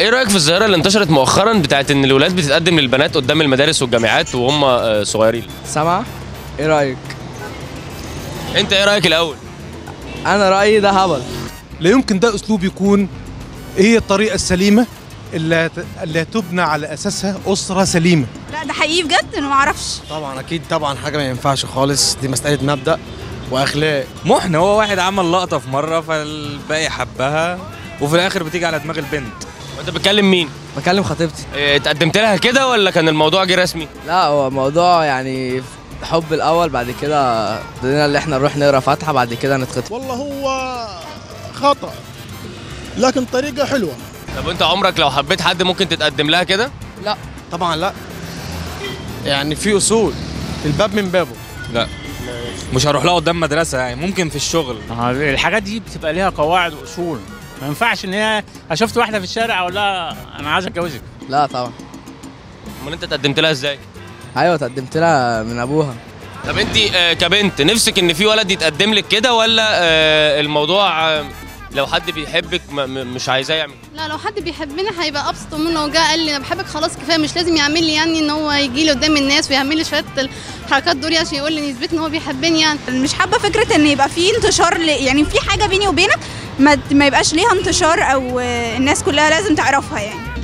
ايه رايك في الظاهره اللي انتشرت مؤخرا بتاعت ان الولاد بتتقدم للبنات قدام المدارس والجامعات وهم آه، صغيرين سامعة؟ ايه رأيك؟ انت ايه رايك الاول أنا رأيي ده هبل لا يمكن ده اسلوب يكون هي الطريقه السليمه اللي هت- اللي تبنى على اساسها اسره سليمه لا ده حقيقي بجد انا ما اعرفش طبعا اكيد طبعا حاجه ما ينفعش خالص دي مساله مبدا واخلاق محن هو واحد عمل لقطه في مره فالباقي حبها وفي الاخر بتيجي على دماغ البنت وانت بتكلم مين بكلم خطيبتي إيه، اتقدمت لها كده ولا كان الموضوع جه رسمي لا هو موضوع يعني حب الأول بعد كده ابتدينا اللي احنا نروح نقرا فاتحة بعد كده نتخطب والله هو خطأ لكن طريقة حلوة طب انت عمرك لو حبيت حد ممكن تتقدم لها كده طبعا لا يعني في اصول الباب من بابه لا مش هروح لها قدام مدرسه يعني ممكن في الشغل آه، الحاجات دي بتبقى ليها قواعد واصول ما ينفعش ان هي أنا شفت واحده في الشارع اقول لها انا عايز اتجوزك لا طبعا امال انت اتقدمت لها ازاي أيوة تقدمت لها من أبوها طب انت آه، كبنت نفسك ان في ولد يتقدم لك كده ولا آه، الموضوع آه، لو حد بيحبك م- م- مش عايزاه يعمل لا لو حد بيحبني هيبقى ابسط منه لو جه قال لي انا بحبك خلاص كفايه مش لازم يعمل لي يعني ان هو يجي لي قدام الناس ويعمل لي شويه الحركات دول عشان يقول لي يثبت ان هو بيحبني يعني مش حابه فكره ان يبقى في انتشار ل... يعني في حاجه بيني وبينك ما, ما يبقاش ليها انتشار او آه، الناس كلها لازم تعرفها يعني